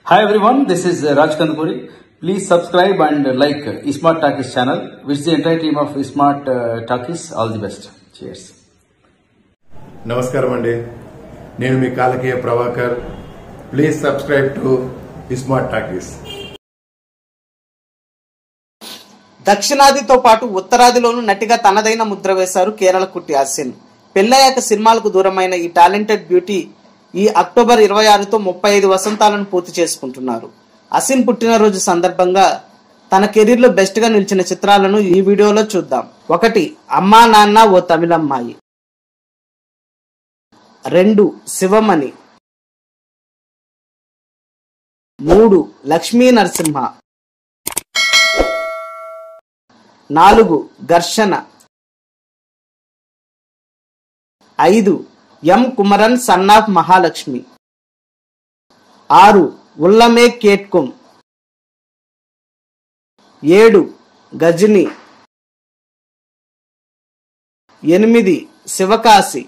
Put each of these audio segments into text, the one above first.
Hi everyone, this is uh, Raj Kandapuri. Please subscribe and uh, like uh, Smart Talkies channel. Wish the entire team of Smart uh, Talkies all the best. Cheers. నమస్కారం అండి నేను మీ Kalakeya Prabhakar please subscribe to Smart Talkies దక్షిణాదితో పాటు ఉత్తరాదిలోనూ నటిగా తనదైన ముద్ర వేశారు కేరళ కుట్టి అసిన్ పెళ్ళయ్యాక సినిమాలకు దూరమైన ఈ టాలెంటెడ్ బ్యూటీ ఈ అక్టోబర్ ఇరవై ఆరుతో ముప్పై ఐదు వసంతాలను పూర్తి చేసుకుంటున్నారు అసిన్ పుట్టినరోజు సందర్భంగా తన కెరీర్ లో బెస్ట్ గా నిలిచిన చిత్రాలను ఈ వీడియోలో చూద్దాం ఒకటి అమ్మా నాన్న ఓ తమిళమ్మాయి రెండు శివమణి మూడు లక్ష్మీ నరసింహ నాలుగు ఘర్షణ ఐదు M Kumaran son of Mahalakshmi ఆరు ఉల్లమే కేట్కుం ఏడు గజని ఎనిమిది శివకాశి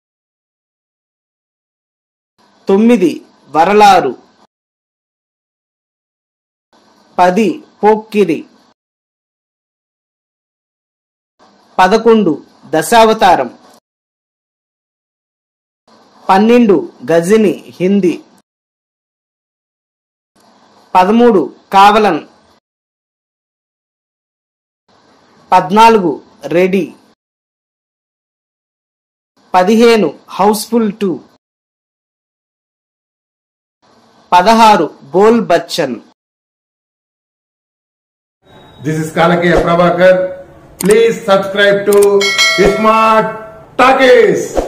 తొమ్మిది వరలారు పది పోక్కిరి పదకొండు దశావతారం పన్నెండు గజిని హిందీ పదమూడు కావలన్ పద్నాలుగు రెడీ పదిహేను హౌస్ఫుల్ టూ పదహారు Bol Bachchan this is Kalakeya Prabhakar please subscribe to Smart talkies